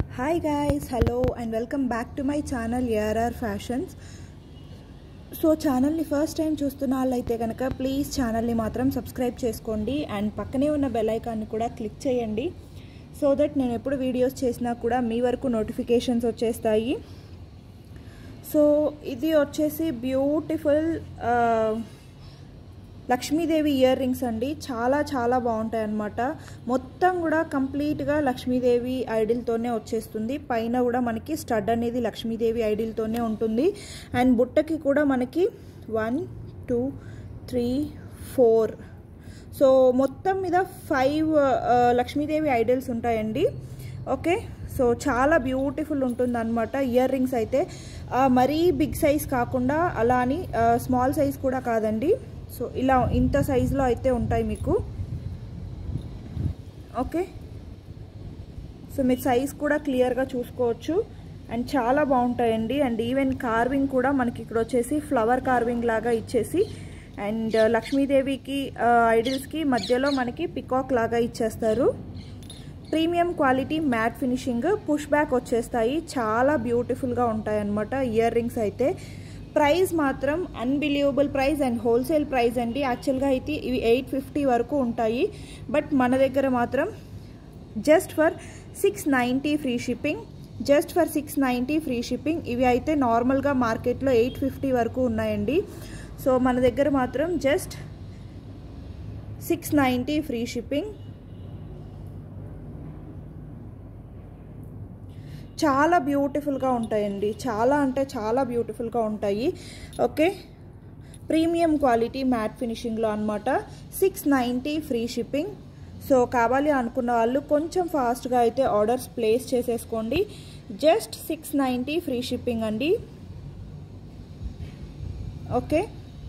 hi guys hello and welcome back to my channel ARR fashions so ఛానల్ని first time చూస్తున్న వాళ్ళైతే కనుక please ఛానల్ని మాత్రం సబ్స్క్రైబ్ చేసుకోండి అండ్ పక్కనే ఉన్న బెల్ ఐకాన్ని కూడా క్లిక్ చేయండి సో దట్ నేను ఎప్పుడు వీడియోస్ చేసినా కూడా మీ వరకు నోటిఫికేషన్స్ వచ్చేస్తాయి సో ఇది వచ్చేసి బ్యూటిఫుల్ లక్ష్మీదేవి ఇయర్ రింగ్స్ అండి చాలా చాలా బాగుంటాయి అన్నమాట మొత్తం కూడా కంప్లీట్గా లక్ష్మీదేవి ఐడిల్తోనే వచ్చేస్తుంది పైన కూడా మనకి స్టడ్ అనేది లక్ష్మీదేవి ఐడిల్తోనే ఉంటుంది అండ్ బుట్టకి కూడా మనకి one two three four so మొత్తం మీద ఫైవ్ లక్ష్మీదేవి ఐడల్స్ ఉంటాయండి ఓకే సో చాలా బ్యూటిఫుల్ ఉంటుంది అనమాట ఇయర్ రింగ్స్ అయితే మరీ బిగ్ సైజ్ కాకుండా అలా అని స్మాల్ సైజ్ కూడా కాదండి సో ఇలా ఇంత సైజులో అయితే ఉంటాయి మీకు ఓకే సో మీరు సైజ్ కూడా క్లియర్గా చూసుకోవచ్చు అండ్ చాలా బాగుంటాయండి అండ్ ఈవెన్ కార్వింగ్ కూడా మనకి ఇక్కడ వచ్చేసి ఫ్లవర్ కార్వింగ్ లాగా ఇచ్చేసి అండ్ లక్ష్మీదేవికి ఐడిల్స్కి మధ్యలో మనకి పికాక్ లాగా ఇచ్చేస్తారు premium quality matte finishing push back వచ్చేస్తాయి చాలా బ్యూటిఫుల్గా ఉంటాయి అన్నమాట ఇయర్ రింగ్స్ అయితే ప్రైస్ మాత్రం unbelievable price and wholesale price అండి యాక్చువల్గా అయితే ఇవి ఎయిట్ ఫిఫ్టీ వరకు ఉంటాయి బట్ మన దగ్గర మాత్రం just for six ninety free shipping just for six ninety free shipping ఇవి అయితే నార్మల్గా మార్కెట్లో ఎయిట్ ఫిఫ్టీ వరకు ఉన్నాయండి సో మన దగ్గర మాత్రం just six ninety free shipping చాలా బ్యూటిఫుల్గా ఉంటాయండి చాలా అంటే చాలా బ్యూటిఫుల్గా ఉంటాయి ఓకే ప్రీమియం క్వాలిటీ మ్యాట్ ఫినిషింగ్లో అనమాట six ninety free shipping so కావాలి అనుకున్న వాళ్ళు కొంచెం ఫాస్ట్గా అయితే ఆర్డర్స్ ప్లేస్ చేసేసుకోండి just six ninety free shipping అండి ఓకే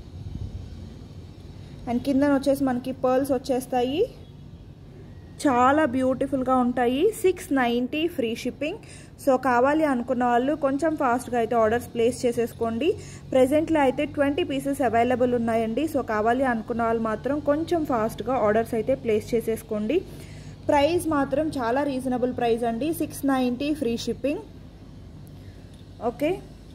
అండ్ కింద వచ్చేసి మనకి పర్ల్స్ వచ్చేస్తాయి చాలా బ్యూటిఫుల్గా ఉంటాయి six ninety free shipping so కావాలి అనుకున్న వాళ్ళు కొంచెం ఫాస్ట్గా అయితే ఆర్డర్స్ ప్లేస్ చేసేసుకోండి ప్రజెంట్లో అయితే ట్వంటీ పీసెస్ అవైలబుల్ ఉన్నాయండి సో కావాలి అనుకున్న వాళ్ళు మాత్రం కొంచెం ఫాస్ట్గా ఆర్డర్స్ అయితే ప్లేస్ చేసేసుకోండి ప్రైస్ మాత్రం చాలా రీజనబుల్ ప్రైస్ అండి six ninety free shipping okay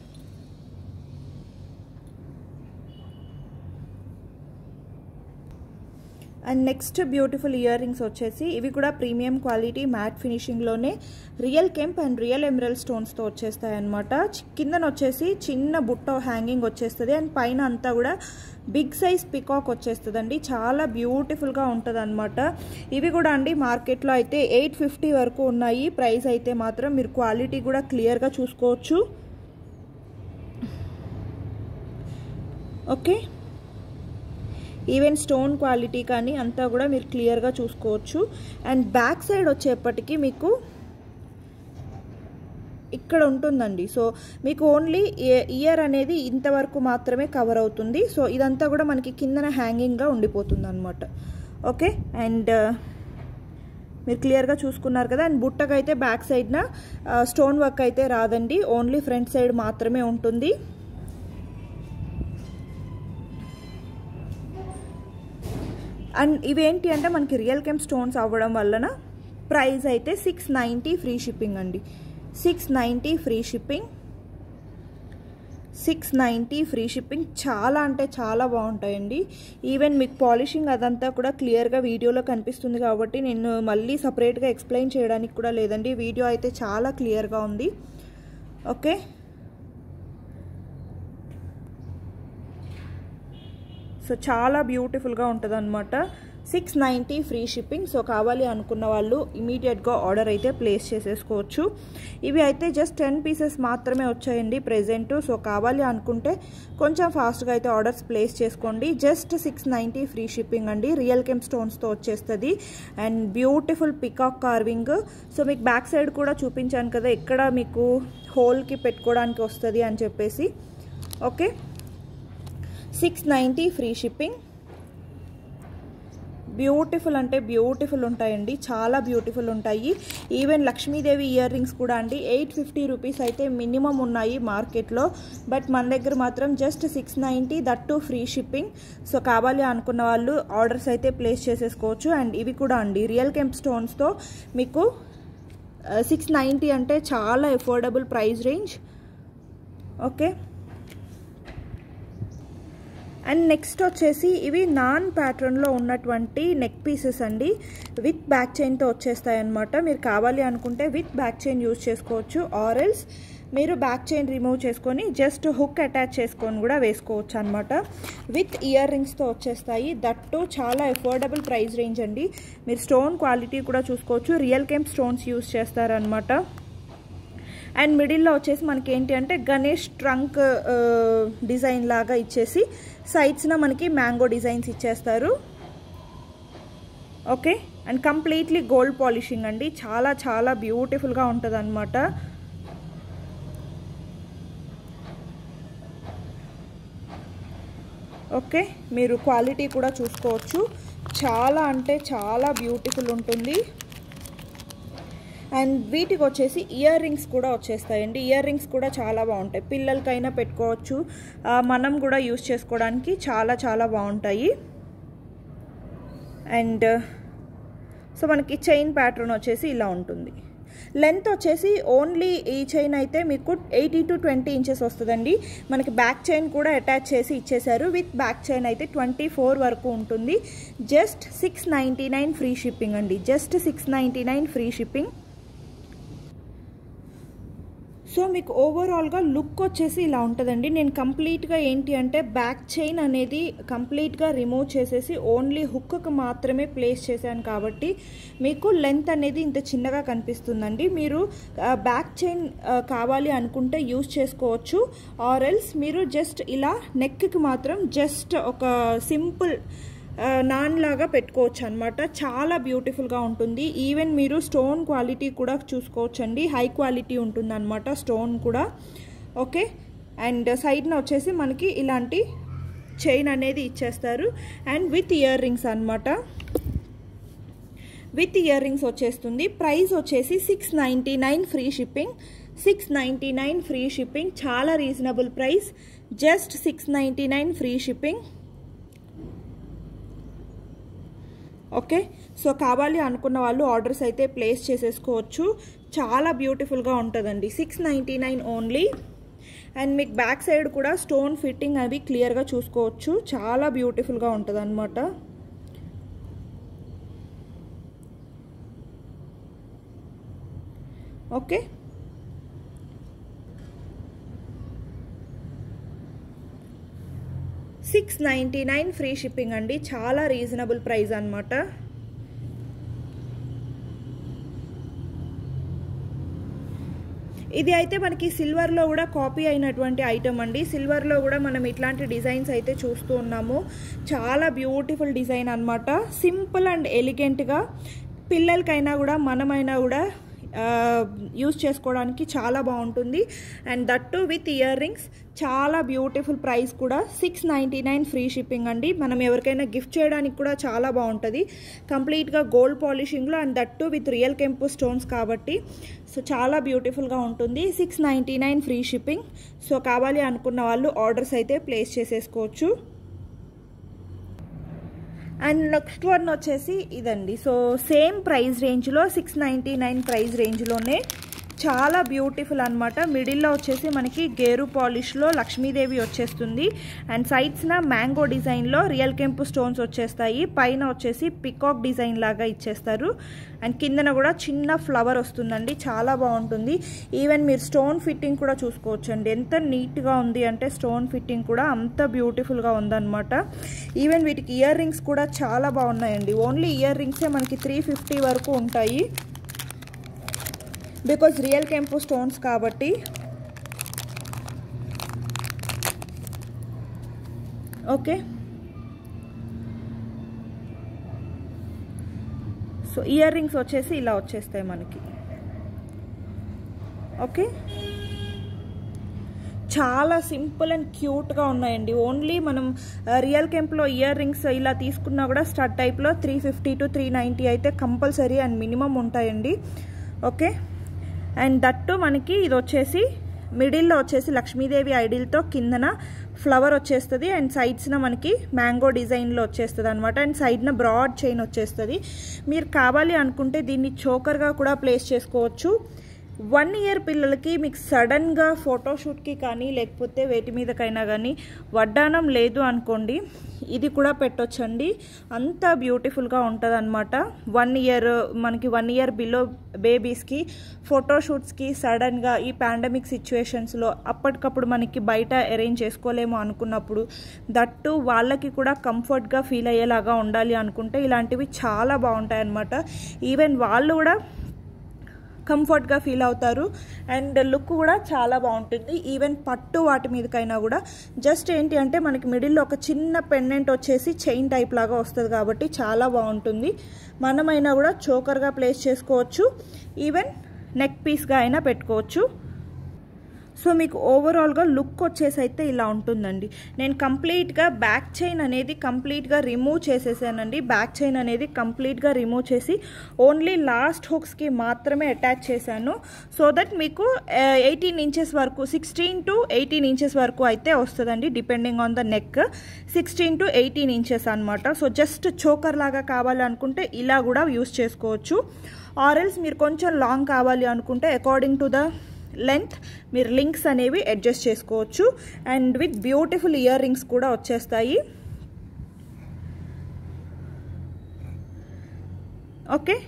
and next beautiful earrings వచ్చేసి ఇవి కూడా ప్రీమియం క్వాలిటీ మ్యాట్ ఫినిషింగ్లోనే రియల్ కెంప్ అండ్ రియల్ ఎమరల్ స్టోన్స్తో వచ్చేస్తాయి అనమాట కిందన వచ్చేసి చిన్న బుట్ట హ్యాంగింగ్ వచ్చేస్తుంది అండ్ పైన అంతా కూడా బిగ్ సైజ్ పికాక్ వచ్చేస్తుందండి చాలా బ్యూటిఫుల్గా ఉంటుంది అనమాట ఇవి కూడా అండి మార్కెట్లో అయితే ఎయిట్ ఫిఫ్టీ వరకు ఉన్నాయి ప్రైస్ అయితే మాత్రం మీరు క్వాలిటీ కూడా క్లియర్గా చూసుకోవచ్చు ఓకే ఈవెన్ స్టోన్ క్వాలిటీ కానీ అంతా కూడా మీరు క్లియర్గా చూసుకోవచ్చు అండ్ బ్యాక్ సైడ్ వచ్చేప్పటికీ మీకు ఇక్కడ ఉంటుందండి సో మీకు ఓన్లీ ఇయర్ అనేది ఇంతవరకు మాత్రమే కవర్ అవుతుంది సో ఇదంతా కూడా మనకి కిందన హ్యాంగింగ్గా ఉండిపోతుంది అనమాట ఓకే అండ్ మీరు క్లియర్గా చూసుకున్నారు కదా అండ్ బుట్టకైతే బ్యాక్ సైడ్న స్టోన్ వర్క్ అయితే రాదండి ఓన్లీ ఫ్రంట్ సైడ్ మాత్రమే ఉంటుంది అండ్ ఇవేంటి అంటే మనకి రియల్ కెమ్ స్టోన్స్ అవ్వడం వలన ప్రైస్ అయితే సిక్స్ నైంటీ ఫ్రీ షిప్పింగ్ అండి six ninety free shipping six ninety free shipping చాలా అంటే చాలా బాగుంటాయండి ఈవెన్ మీకు పాలిషింగ్ అదంతా కూడా క్లియర్గా వీడియోలో కనిపిస్తుంది కాబట్టి నేను మళ్ళీ సపరేట్గా ఎక్స్ప్లెయిన్ చేయడానికి కూడా లేదండి వీడియో అయితే చాలా క్లియర్గా ఉంది ఓకే సో చాలా బ్యూటిఫుల్గా ఉంటుంది అనమాట six ninety free shipping so కావాలి అనుకున్న వాళ్ళు ఇమీడియట్గా ఆర్డర్ అయితే ప్లేస్ చేసేసుకోవచ్చు ఇవి అయితే జస్ట్ టెన్ పీసెస్ మాత్రమే వచ్చాయండి ప్రెజెంట్ సో కావాలి అనుకుంటే కొంచెం ఫాస్ట్గా అయితే ఆర్డర్స్ ప్లేస్ చేసుకోండి just six ninety free shipping అండి రియల్ కెమ్ స్టోన్స్తో వచ్చేస్తుంది and beautiful peacock carving so మీకు బ్యాక్ సైడ్ కూడా చూపించాను కదా ఎక్కడ మీకు హోల్కి పెట్టుకోవడానికి వస్తుంది అని చెప్పేసి okay six ninety free shipping beautiful అంటే బ్యూటిఫుల్ ఉంటాయండి చాలా బ్యూటిఫుల్ ఉంటాయి ఈవెన్ లక్ష్మీదేవి ఇయర్ రింగ్స్ కూడా అండి ఎయిట్ ఫిఫ్టీ రూపీస్ అయితే మినిమం ఉన్నాయి మార్కెట్లో బట్ మన దగ్గర మాత్రం just six ninety that too free shipping so కావాలి అనుకున్న వాళ్ళు ఆర్డర్స్ అయితే ప్లేస్ చేసేసుకోవచ్చు అండ్ ఇవి కూడా అండి రియల్ కెంప్ స్టోన్స్తో మీకు సిక్స్ నైంటీ అంటే చాలా affordable price range okay and next వచ్చేసి ఇవి నాన్ ప్యాటర్న్లో ఉన్నటువంటి నెక్ పీసెస్ అండి విత్ బ్యాక్ చైన్తో వచ్చేస్తాయి అనమాట మీరు కావాలి అనుకుంటే విత్ బ్యాక్ చైన్ యూజ్ చేసుకోవచ్చు ఆరెల్స్ మీరు బ్యాక్ చైన్ రిమూవ్ చేసుకొని జస్ట్ హుక్ అటాచ్ చేసుకొని కూడా వేసుకోవచ్చు అనమాట విత్ ఇయర్ రింగ్స్తో వచ్చేస్తాయి దట్టు చాలా ఎఫోర్డబుల్ ప్రైస్ రేంజ్ అండి మీరు స్టోన్ క్వాలిటీ కూడా చూసుకోవచ్చు రియల్ కెంప్ స్టోన్స్ యూజ్ చేస్తారనమాట అండ్ మిడిల్లో వచ్చేసి మనకి ఏంటి అంటే గణేష్ ట్రంక్ డిజైన్ లాగా ఇచ్చేసి సైడ్స్న మనకి మ్యాంగో డిజైన్స్ ఇచ్చేస్తారు okay and completely gold polishing అండి చాలా చాలా బ్యూటిఫుల్గా ఉంటుంది అనమాట ఓకే మీరు క్వాలిటీ కూడా చూసుకోవచ్చు చాలా అంటే చాలా బ్యూటిఫుల్ ఉంటుంది అండ్ వీటికి వచ్చేసి ఇయర్ రింగ్స్ కూడా వచ్చేస్తాయండి ఇయర్ రింగ్స్ కూడా చాలా బాగుంటాయి పిల్లలకైనా పెట్టుకోవచ్చు మనం కూడా యూస్ చేసుకోవడానికి చాలా చాలా బాగుంటాయి అండ్ సో మనకి చైన్ ప్యాటర్న్ వచ్చేసి ఇలా ఉంటుంది లెంత్ వచ్చేసి ఓన్లీ ఈ చైన్ అయితే మీకు ఎయిటీ టు ట్వంటీ ఇంచెస్ వస్తుందండి మనకి బ్యాక్ చైన్ కూడా అటాచ్ చేసి ఇచ్చేసారు విత్ బ్యాక్ చైన్ అయితే ట్వంటీ ఫోర్ వరకు ఉంటుంది just six ninety nine free shipping అండి just six ninety nine free shipping so మీకు ఓవరాల్గా లుక్ వచ్చేసి ఇలా ఉంటుందండి నేను కంప్లీట్గా ఏంటి అంటే బ్యాక్ చైన్ అనేది కంప్లీట్గా రిమూవ్ చేసేసి ఓన్లీ హుక్కు మాత్రమే ప్లేస్ చేశాను కాబట్టి మీకు లెంత్ అనేది ఇంత చిన్నగా కనిపిస్తుందండి మీరు బ్యాక్ చైన్ కావాలి అనుకుంటే యూస్ చేసుకోవచ్చు ఆర్ ఎల్స్ మీరు జస్ట్ ఇలా నెక్కి మాత్రం జస్ట్ ఒక సింపుల్ నాన్ లాగా పెట్టుకోవచ్చు అనమాట చాలా బ్యూటిఫుల్గా ఉంటుంది ఈవెన్ మీరు స్టోన్ క్వాలిటీ కూడా చూసుకోవచ్చు అండి హై క్వాలిటీ ఉంటుంది అనమాట స్టోన్ కూడా ఓకే అండ్ సైడ్న వచ్చేసి మనకి ఇలాంటి చైన్ అనేది ఇచ్చేస్తారు అండ్ విత్ ఇయర్ రింగ్స్ అనమాట విత్ ఇయర్ రింగ్స్ వచ్చేస్తుంది ప్రైస్ వచ్చేసి six ninety nine free shipping six ninety nine free shipping చాలా reasonable price just six ninety nine free shipping okay so కావాలి అనుకున్న వాళ్ళు ఆర్డర్స్ అయితే ప్లేస్ చేసేసుకోవచ్చు చాలా బ్యూటిఫుల్గా ఉంటుందండి six ninety nine only and మీకు బ్యాక్ సైడ్ కూడా స్టోన్ ఫిట్టింగ్ అవి క్లియర్గా చూసుకోవచ్చు చాలా బ్యూటిఫుల్గా ఉంటుంది అనమాట okay six ninety nine free shipping అండి చాలా రీజనబుల్ ప్రైస్ అనమాట ఇది అయితే మనకి సిల్వర్లో కూడా కాపీ అయినటువంటి ఐటమ్ అండి సిల్వర్లో కూడా మనం ఇట్లాంటి డిజైన్స్ అయితే చూస్తూ ఉన్నాము చాలా బ్యూటిఫుల్ డిజైన్ అనమాట సింపుల్ అండ్ ఎలిగెంట్గా పిల్లలకైనా కూడా మనమైనా కూడా యూస్ చేసుకోవడానికి చాలా బాగుంటుంది and that too with earrings చాలా బ్యూటిఫుల్ ప్రైస్ కూడా six ninety nine free shipping అండి మనం ఎవరికైనా గిఫ్ట్ చేయడానికి కూడా చాలా బాగుంటుంది కంప్లీట్గా గోల్డ్ పాలిషింగ్లో అండ్ దట్టు విత్ రియల్ కెంపు స్టోన్స్ కాబట్టి సో చాలా బ్యూటిఫుల్గా ఉంటుంది six ninety nine free shipping so కావాలి అనుకున్న వాళ్ళు ఆర్డర్స్ అయితే ప్లేస్ చేసేసుకోవచ్చు అండ్ నెక్స్ట్ వన్ వచ్చేసి ఇదండి సో సేమ్ ప్రైస్ రేంజ్లో సిక్స్ నైంటీ నైన్ ప్రైస్ రేంజ్లోనే చాలా బ్యూటిఫుల్ అనమాట మిడిల్లో వచ్చేసి మనకి గేరు పాలిష్లో లక్ష్మీదేవి వచ్చేస్తుంది అండ్ సైడ్స్న మ్యాంగో డిజైన్లో రియల్ కెంపు స్టోన్స్ వచ్చేస్తాయి పైన వచ్చేసి పికాక్ డిజైన్ లాగా ఇచ్చేస్తారు అండ్ కిందన కూడా చిన్న ఫ్లవర్ వస్తుందండి చాలా బాగుంటుంది ఈవెన్ మీరు స్టోన్ ఫిట్టింగ్ కూడా చూసుకోవచ్చు అండి ఎంత నీట్గా ఉంది అంటే స్టోన్ ఫిట్టింగ్ కూడా అంత బ్యూటిఫుల్గా ఉందన్నమాట ఈవెన్ వీటికి ఇయర్ రింగ్స్ కూడా చాలా బాగున్నాయండి ఓన్లీ ఇయర్ రింగ్సే మనకి త్రీ ఫిఫ్టీ వరకు ఉంటాయి బికాజ్ రియల్ కెంపు స్టోన్స్ కాబట్టి ఓకే సో ఇయర్ రింగ్స్ వచ్చేసి ఇలా వచ్చేస్తాయి మనకి ఓకే చాలా సింపుల్ అండ్ క్యూట్గా ఉన్నాయండి ఓన్లీ మనం రియల్ కెంప్లో ఇయర్ రింగ్స్ ఇలా తీసుకున్నా కూడా స్టడ్ టైప్లో three fifty to three ninety అయితే కంపల్సరీ అండ్ మినిమం ఉంటాయండి ఓకే అండ్ దట్టు మనకి ఇది వచ్చేసి మిడిల్లో వచ్చేసి లక్ష్మీదేవి ఐడిల్తో కిందన ఫ్లవర్ వచ్చేస్తుంది అండ్ సైడ్స్న మనకి మ్యాంగో డిజైన్లో వచ్చేస్తుంది అనమాట అండ్ సైడ్న బ్రాడ్ చైన్ వచ్చేస్తుంది మీరు కావాలి అనుకుంటే దీన్ని చోకర్గా కూడా ప్లేస్ చేసుకోవచ్చు వన్ ఇయర్ పిల్లలకి మీకు సడన్గా ఫోటోషూట్కి కానీ లేకపోతే వేటి మీదకైనా కానీ వడ్డానం లేదు అనుకోండి ఇది కూడా పెట్టొచ్చండి అంత బ్యూటిఫుల్గా ఉంటుంది అనమాట వన్ ఇయర్ మనకి వన్ ఇయర్ బిలో బేబీస్కి ఫోటోషూట్స్కి సడన్గా ఈ పాండమిక్ సిచ్యువేషన్స్లో అప్పటికప్పుడు మనకి బయట అరేంజ్ చేసుకోలేము అనుకున్నప్పుడు దట్టు వాళ్ళకి కూడా కంఫర్ట్గా ఫీల్ అయ్యేలాగా ఉండాలి అనుకుంటే ఇలాంటివి చాలా బాగుంటాయి అన్నమాట ఈవెన్ వాళ్ళు కూడా కంఫర్ట్గా ఫీల్ అవుతారు అండ్ లుక్ కూడా చాలా బాగుంటుంది ఈవెన్ పట్టు వాటి మీదకైనా కూడా జస్ట్ ఏంటి అంటే మనకి మిడిల్లో ఒక చిన్న పెండెంట్ వచ్చేసి చైన్ టైప్ లాగా వస్తుంది కాబట్టి చాలా బాగుంటుంది మనమైనా కూడా చోకర్గా ప్లేస్ చేసుకోవచ్చు ఈవెన్ నెక్ పీస్గా అయినా పెట్టుకోవచ్చు సో మీకు ఓవరాల్గా లుక్ వచ్చేసి అయితే ఇలా ఉంటుందండి నేను కంప్లీట్గా బ్యాక్ చైన్ అనేది కంప్లీట్గా రిమూవ్ చేసేసానండి బ్యాక్ చైన్ అనేది కంప్లీట్గా రిమూవ్ చేసి ఓన్లీ లాస్ట్ హుక్స్కి మాత్రమే అటాచ్ చేశాను సో దట్ మీకు ఎయిటీన్ ఇంచెస్ వరకు సిక్స్టీన్ టు ఎయిటీన్ ఇంచెస్ వరకు అయితే వస్తుందండి depending on the neck sixteen to eighteen inches అనమాట సో జస్ట్ చోకర్ లాగా కావాలి అనుకుంటే ఇలా కూడా యూస్ చేసుకోవచ్చు ఆరెల్స్ మీరు కొంచెం లాంగ్ కావాలి అనుకుంటే అకార్డింగ్ టు ద లెంత్ మీరు లింక్స్ అనేవి అడ్జస్ట్ చేసుకోవచ్చు and with beautiful earrings కూడా వచ్చేస్తాయి ఓకే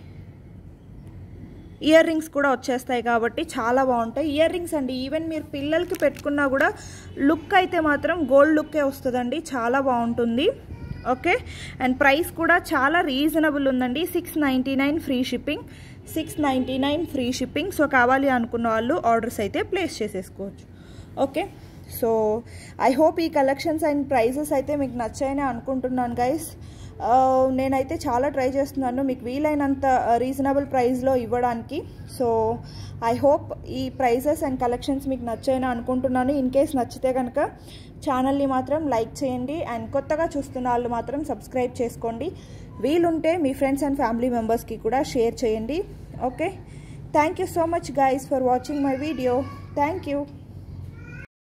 ఇయర్ రింగ్స్ కూడా వచ్చేస్తాయి కాబట్టి చాలా బాగుంటాయి ఇయర్ రింగ్స్ అండి ఈవెన్ మీరు పిల్లలకి పెట్టుకున్నా కూడా లుక్ అయితే మాత్రం గోల్డ్ లుక్కే వస్తుందండి చాలా బాగుంటుంది ఓకే అండ్ ప్రైస్ కూడా చాలా రీజనబుల్ ఉందండి six ninety nine free shipping six ninety nine free shipping so కావాలి అనుకున్న వాళ్ళు ఆర్డర్స్ అయితే ప్లేస్ చేసేసుకోవచ్చు ఓకే సో ఐ హోప్ ఈ కలెక్షన్స్ అండ్ ప్రైజెస్ అయితే మీకు నచ్చాయని అనుకుంటున్నాను గైస్ నేనైతే చాలా ట్రై చేస్తున్నాను మీకు వీలైనంత రీజనబుల్ ప్రైస్లో ఇవ్వడానికి సో ఐ హోప్ ఈ ప్రైజెస్ అండ్ కలెక్షన్స్ మీకు నచ్చాయని అనుకుంటున్నాను ఇన్ కేస్ నచ్చితే కనుక ఛానల్ని మాత్రం లైక్ చేయండి అండ్ కొత్తగా చూస్తున్న వాళ్ళు మాత్రం సబ్స్క్రైబ్ చేసుకోండి వీలుంటే మీ ఫ్రెండ్స్ అండ్ ఫ్యామిలీ మెంబర్స్కి కూడా షేర్ చేయండి okay thank you so much guys for watching my video thank you